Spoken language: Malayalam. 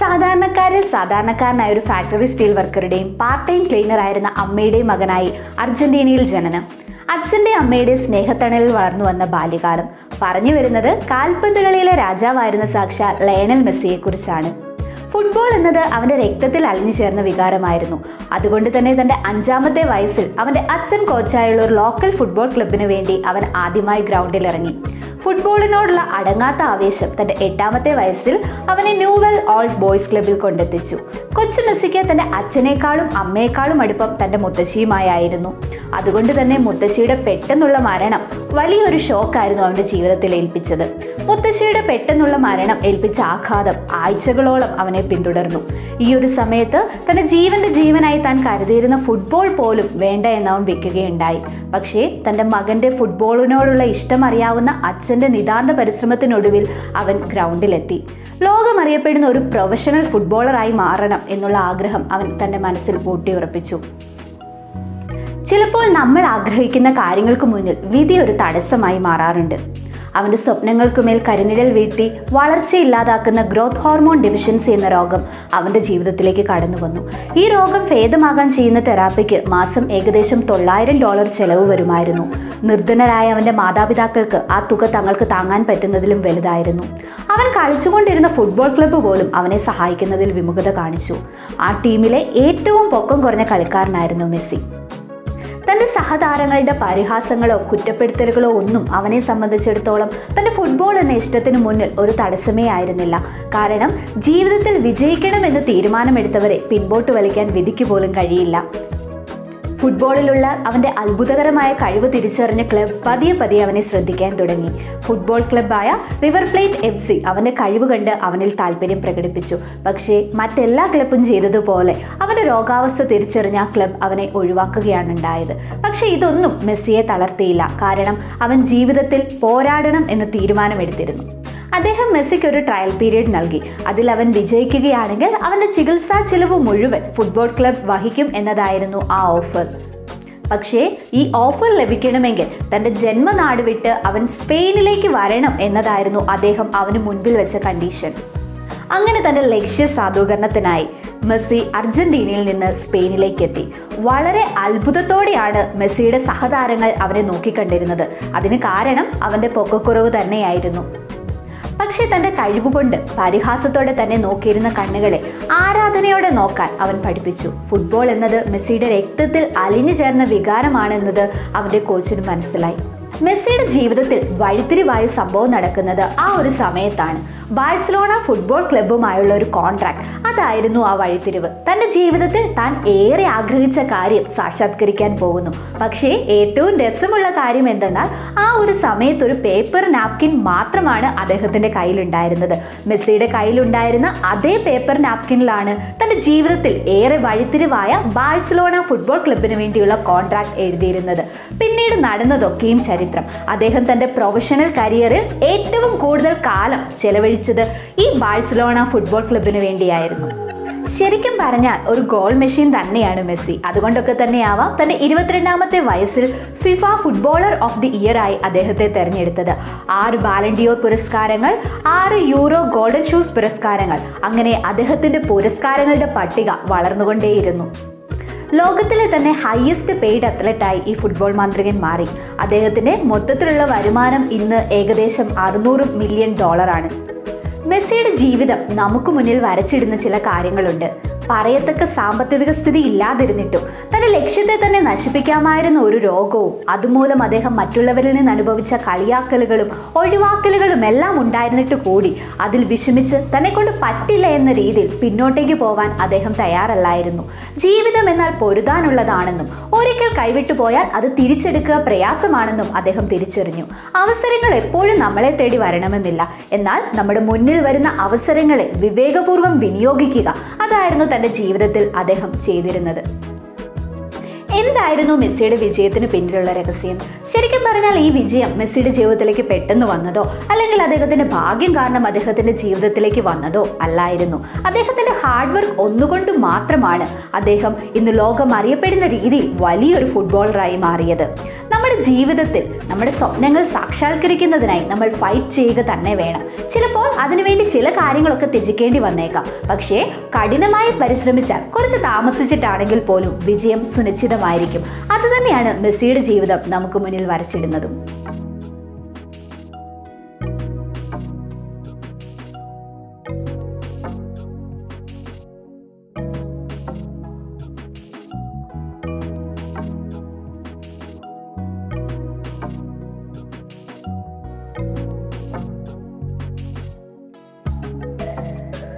സാധാരണക്കാരിൽ സാധാരണക്കാരനായ ഒരു ഫാക്ടറി സ്റ്റീൽ വർക്കറുടെയും പാർട്ട് ടൈം ക്ലീനർ ആയിരുന്ന അമ്മയുടെയും മകനായി അർജന്റീനയിൽ ജനനം അച്ഛൻ്റെ അമ്മയുടെ സ്നേഹത്തണലിൽ വളർന്നു വന്ന ബാല്യകാലം പറഞ്ഞു വരുന്നത് കാൽപന്ത് കളിയിലെ രാജാവായിരുന്ന സാക്ഷാൽ ലയണൽ മെസ്സിയെക്കുറിച്ചാണ് ഫുട്ബോൾ എന്നത് അവൻ്റെ രക്തത്തിൽ അലിഞ്ഞു ചേർന്ന വികാരമായിരുന്നു അതുകൊണ്ട് തന്നെ തൻ്റെ അഞ്ചാമത്തെ വയസ്സിൽ അവൻ്റെ അച്ഛൻ കോച്ചായുള്ള ഒരു ലോക്കൽ ഫുട്ബോൾ ക്ലബിന് വേണ്ടി അവൻ ആദ്യമായി ഗ്രൗണ്ടിൽ ഇറങ്ങി ഫുട്ബോളിനോടുള്ള അടങ്ങാത്ത ആവേശം തൻ്റെ എട്ടാമത്തെ വയസ്സിൽ അവനെ ന്യൂവെൽ ഓൾഡ് ബോയ്സ് ക്ലബിൽ കൊണ്ടെത്തിച്ചു കൊച്ചു മെസ്സിക്ക് തൻ്റെ അച്ഛനേക്കാളും അമ്മയെക്കാളും അടുപ്പം തൻ്റെ മുത്തശ്ശിയുമായായിരുന്നു അതുകൊണ്ട് തന്നെ മുത്തശ്ശിയുടെ പെട്ടെന്നുള്ള മരണം വലിയൊരു ഷോക്കായിരുന്നു അവൻ്റെ ജീവിതത്തിൽ ഏൽപ്പിച്ചത് മുത്തശ്ശിയുടെ പെട്ടെന്നുള്ള മരണം ഏൽപ്പിച്ച ആഘാതം ആഴ്ചകളോളം അവനെ പിന്തുടർന്നു ഈ ഒരു സമയത്ത് തൻ്റെ ജീവന്റെ ജീവനായി താൻ കരുതിയിരുന്ന ഫുട്ബോൾ പോലും വേണ്ട എന്നവൻ വെക്കുകയുണ്ടായി പക്ഷേ തൻ്റെ മകൻ്റെ ഫുട്ബോളിനോടുള്ള ഇഷ്ടം അറിയാവുന്ന അച്ഛൻ്റെ നിതാന്ത പരിശ്രമത്തിനൊടുവിൽ അവൻ ഗ്രൗണ്ടിലെത്തി ലോകമറിയപ്പെടുന്ന ഒരു പ്രൊഫഷണൽ ഫുട്ബോളറായി മാറണം എന്നുള്ള ആഗ്രഹം അവൻ തൻ്റെ മനസ്സിൽ ഊട്ടിയുറപ്പിച്ചു ചിലപ്പോൾ നമ്മൾ ആഗ്രഹിക്കുന്ന കാര്യങ്ങൾക്ക് മുന്നിൽ വിധി ഒരു തടസ്സമായി മാറാറുണ്ട് അവൻ്റെ സ്വപ്നങ്ങൾക്കുമേൽ കരിനിഴൽ വീഴ്ത്തി വളർച്ചയില്ലാതാക്കുന്ന ഗ്രോത്ത് ഹോർമോൺ ഡെഫിഷ്യൻസി എന്ന രോഗം അവൻ്റെ ജീവിതത്തിലേക്ക് കടന്നു വന്നു ഈ രോഗം ഭേദമാകാൻ ചെയ്യുന്ന തെറാപ്പിക്ക് മാസം ഏകദേശം തൊള്ളായിരം ഡോളർ ചെലവ് വരുമായിരുന്നു നിർധനരായ അവൻ്റെ മാതാപിതാക്കൾക്ക് ആ തുക തങ്ങൾക്ക് താങ്ങാൻ പറ്റുന്നതിലും വലുതായിരുന്നു അവൻ കളിച്ചുകൊണ്ടിരുന്ന ഫുട്ബോൾ ക്ലബ്ബ് പോലും അവനെ സഹായിക്കുന്നതിൽ വിമുഖത കാണിച്ചു ആ ടീമിലെ ഏറ്റവും പൊക്കം കുറഞ്ഞ കളിക്കാരനായിരുന്നു മെസ്സി തൻ്റെ സഹതാരങ്ങളുടെ പരിഹാസങ്ങളോ കുറ്റപ്പെടുത്തലുകളോ ഒന്നും അവനെ സംബന്ധിച്ചിടത്തോളം തൻ്റെ ഫുട്ബോൾ എന്ന ഇഷ്ടത്തിന് മുന്നിൽ ഒരു തടസ്സമേ ആയിരുന്നില്ല കാരണം ജീവിതത്തിൽ വിജയിക്കണമെന്ന് തീരുമാനമെടുത്തവരെ പിൻപോട്ട് വലിക്കാൻ വിധിക്ക് പോലും കഴിയില്ല ഫുട്ബോളിലുള്ള അവൻ്റെ അത്ഭുതകരമായ കഴിവ് തിരിച്ചറിഞ്ഞ ക്ലബ് പതിയെ പതിയെ അവനെ ശ്രദ്ധിക്കാൻ തുടങ്ങി ഫുട്ബോൾ ക്ലബ്ബായ റിവർ പ്ലേറ്റ് എഫ് സി അവൻ്റെ കഴിവ് കണ്ട് അവനിൽ താല്പര്യം പ്രകടിപ്പിച്ചു പക്ഷേ മറ്റെല്ലാ ക്ലബും ചെയ്തതുപോലെ അവൻ്റെ രോഗാവസ്ഥ തിരിച്ചറിഞ്ഞ ആ ക്ലബ് അവനെ ഒഴിവാക്കുകയാണ് ഉണ്ടായത് പക്ഷേ ഇതൊന്നും മെസ്സിയെ തളർത്തിയില്ല കാരണം അവൻ ജീവിതത്തിൽ പോരാടണം എന്ന് തീരുമാനമെടുത്തിരുന്നു അദ്ദേഹം മെസ്സിക്ക് ഒരു ട്രയൽ പീരീഡ് നൽകി അതിൽ അവൻ വിജയിക്കുകയാണെങ്കിൽ അവൻ്റെ ചികിത്സാ ചിലവ് മുഴുവൻ ഫുട്ബോൾ ക്ലബ് വഹിക്കും എന്നതായിരുന്നു ആ ഓഫർ പക്ഷേ ഈ ഓഫർ ലഭിക്കണമെങ്കിൽ തൻ്റെ ജന്മനാട് വിട്ട് അവൻ സ്പെയിനിലേക്ക് വരണം എന്നതായിരുന്നു അദ്ദേഹം അവന് മുൻപിൽ വെച്ച കണ്ടീഷൻ അങ്ങനെ തൻ്റെ ലക്ഷ്യ സാധൂകരണത്തിനായി മെസ്സി അർജന്റീനയിൽ നിന്ന് സ്പെയിനിലേക്ക് എത്തി വളരെ അത്ഭുതത്തോടെയാണ് മെസ്സിയുടെ സഹതാരങ്ങൾ അവനെ നോക്കിക്കണ്ടിരുന്നത് അതിന് കാരണം അവൻ്റെ പൊക്കക്കുറവ് തന്നെയായിരുന്നു പക്ഷേ തൻ്റെ കഴിവുകൊണ്ട് പരിഹാസത്തോടെ തന്നെ നോക്കിയിരുന്ന കണ്ണുകളെ ആരാധനയോടെ നോക്കാൻ അവൻ പഠിപ്പിച്ചു ഫുട്ബോൾ എന്നത് മെസ്സിയുടെ രക്തത്തിൽ അലിഞ്ഞു ചേർന്ന വികാരമാണെന്നത് അവൻ്റെ കോച്ചിന് മനസ്സിലായി മെസ്സിയുടെ ജീവിതത്തിൽ വഴിത്തിരിവായ സംഭവം നടക്കുന്നത് ആ ഒരു സമയത്താണ് ബാഴ്സലോണ ഫുട്ബോൾ ക്ലബ്ബുമായുള്ള ഒരു കോൺട്രാക്ട് അതായിരുന്നു ആ വഴിത്തിരിവ് തൻ്റെ ജീവിതത്തിൽ താൻ ഏറെ ആഗ്രഹിച്ച കാര്യം സാക്ഷാത്കരിക്കാൻ പോകുന്നു പക്ഷേ ഏറ്റവും രസമുള്ള കാര്യം എന്തെന്നാൽ ആ ഒരു സമയത്ത് ഒരു പേപ്പർ നാപ്കിൻ മാത്രമാണ് അദ്ദേഹത്തിൻ്റെ കയ്യിലുണ്ടായിരുന്നത് മെസ്സിയുടെ കയ്യിലുണ്ടായിരുന്ന അതേ പേപ്പർ നാപ്കിനിലാണ് തൻ്റെ ജീവിതത്തിൽ ഏറെ വഴിത്തിരിവായ ബാഴ്സലോണ ഫുട്ബോൾ ക്ലബിന് വേണ്ടിയുള്ള കോൺട്രാക്ട് എഴുതിയിരുന്നത് പിന്നീട് നടന്നതൊക്കെയും ചരിത്രം അദ്ദേഹം തൻ്റെ പ്രൊഫഷണൽ കരിയറിൽ ഏറ്റവും കൂടുതൽ കാലം ചെലവഴിച്ചത് ഈ ബാഴ്സലോണ ഫുട്ബോൾ ക്ലബിന് വേണ്ടിയായിരുന്നു ശരിക്കും പറഞ്ഞാൽ ഒരു ഗോൾ മെഷീൻ തന്നെയാണ് മെസ്സി അതുകൊണ്ടൊക്കെ തന്നെയാവാം തൻ്റെ ഇരുപത്തിരണ്ടാമത്തെ വയസ്സിൽ FIFA footballer of the year ആയി അദ്ദേഹത്തെ തെരഞ്ഞെടുത്തത് ആറ് ബാലൻഡിയോർ പുരസ്കാരങ്ങൾ ആറ് യൂറോ ഗോൾഡൻ ഷൂസ് പുരസ്കാരങ്ങൾ അങ്ങനെ അദ്ദേഹത്തിൻ്റെ പുരസ്കാരങ്ങളുടെ പട്ടിക വളർന്നുകൊണ്ടേയിരുന്നു ലോകത്തിലെ തന്നെ ഹയസ്റ്റ് പെയ്ഡ് അത്ലറ്റായി ഈ ഫുട്ബോൾ മാന്ത്രികൻ മാറി അദ്ദേഹത്തിൻ്റെ മൊത്തത്തിലുള്ള വരുമാനം ഇന്ന് ഏകദേശം അറുന്നൂറ് മില്യൺ ഡോളറാണ് മെസ്സിയുടെ ജീവിതം നമുക്ക് മുന്നിൽ വരച്ചിടുന്ന ചില കാര്യങ്ങളുണ്ട് പറയത്തക്ക സാമ്പത്തിക സ്ഥിതി ഇല്ലാതിരുന്നിട്ടും തന്റെ ലക്ഷ്യത്തെ തന്നെ നശിപ്പിക്കാമായിരുന്ന ഒരു രോഗവും അതുമൂലം അദ്ദേഹം മറ്റുള്ളവരിൽ നിന്ന് അനുഭവിച്ച കളിയാക്കലുകളും ഒഴിവാക്കലുകളും എല്ലാം ഉണ്ടായിരുന്നിട്ട് കൂടി അതിൽ വിഷമിച്ച് തന്നെ കൊണ്ട് പറ്റില്ല എന്ന രീതിയിൽ പിന്നോട്ടേക്ക് പോവാൻ അദ്ദേഹം തയ്യാറല്ലായിരുന്നു ജീവിതം എന്നാൽ പൊരുതാനുള്ളതാണെന്നും ഒരിക്കൽ കൈവിട്ടു പോയാൽ അത് തിരിച്ചെടുക്കുക പ്രയാസമാണെന്നും അദ്ദേഹം തിരിച്ചറിഞ്ഞു അവസരങ്ങൾ എപ്പോഴും നമ്മളെ തേടി വരണമെന്നില്ല എന്നാൽ നമ്മുടെ മുന്നിൽ വരുന്ന അവസരങ്ങളെ വിവേകപൂർവ്വം വിനിയോഗിക്കുക അതായിരുന്നു തൻ്റെ ജീവിതത്തിൽ അദ്ദേഹം ചെയ്തിരുന്നത് എന്തായിരുന്നു മെസ്സിയുടെ വിജയത്തിന് പിന്നിലുള്ള രഹസ്യം ശരിക്കും പറഞ്ഞാൽ ഈ വിജയം മെസ്സിയുടെ ജീവിതത്തിലേക്ക് പെട്ടെന്ന് വന്നതോ അല്ലെങ്കിൽ അദ്ദേഹത്തിന്റെ ഭാഗ്യം കാരണം അദ്ദേഹത്തിന്റെ ജീവിതത്തിലേക്ക് വന്നതോ അല്ലായിരുന്നു അദ്ദേഹത്തിന്റെ ഹാർഡ് വർക്ക് ഒന്നുകൊണ്ട് മാത്രമാണ് അദ്ദേഹം ഇന്ന് ലോകം അറിയപ്പെടുന്ന രീതിയിൽ വലിയൊരു ഫുട്ബോളറായി മാറിയത് നമ്മുടെ ജീവിതത്തിൽ നമ്മുടെ സ്വപ്നങ്ങൾ സാക്ഷാത്കരിക്കുന്നതിനായി നമ്മൾ ഫൈറ്റ് ചെയ്യുക തന്നെ വേണം ചിലപ്പോൾ അതിനുവേണ്ടി ചില കാര്യങ്ങളൊക്കെ ത്യജിക്കേണ്ടി വന്നേക്കാം പക്ഷേ കഠിനമായി പരിശ്രമിച്ചാൽ കുറച്ച് താമസിച്ചിട്ടാണെങ്കിൽ പോലും വിജയം സുനിശ്ചിതമായിരിക്കും അതുതന്നെയാണ് മെസ്സിയുടെ ജീവിതം നമുക്ക് മുന്നിൽ വരച്ചിടുന്നതും